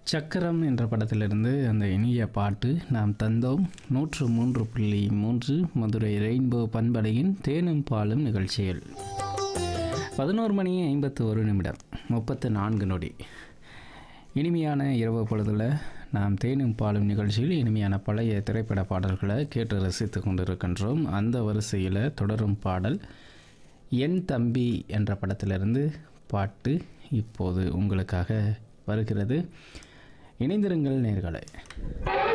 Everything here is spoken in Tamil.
சக்கரம் என்ற படத்திலிருந்து அந்த இனிய பாட்டு நாம் தந்தோம் நூற்று மூன்று புள்ளி மூன்று மதுரை ரெயின்போ பண்பலையின் தேனும் பாலும் நிகழ்ச்சியில் பதினோரு மணி ஐம்பத்து ஒரு நிமிடம் முப்பத்து நான்கு நொடி இனிமையான இரவு பொழுதில் நாம் தேனும் பாலும் நிகழ்ச்சியில் இனிமையான பழைய திரைப்பட பாடல்களை கேட்டு ரசித்து கொண்டிருக்கின்றோம் அந்த வரிசையில் தொடரும் பாடல் என் தம்பி என்ற படத்திலிருந்து பாட்டு இப்போது உங்களுக்காக வருகிறது இணைந்திருங்கள் நேர்களை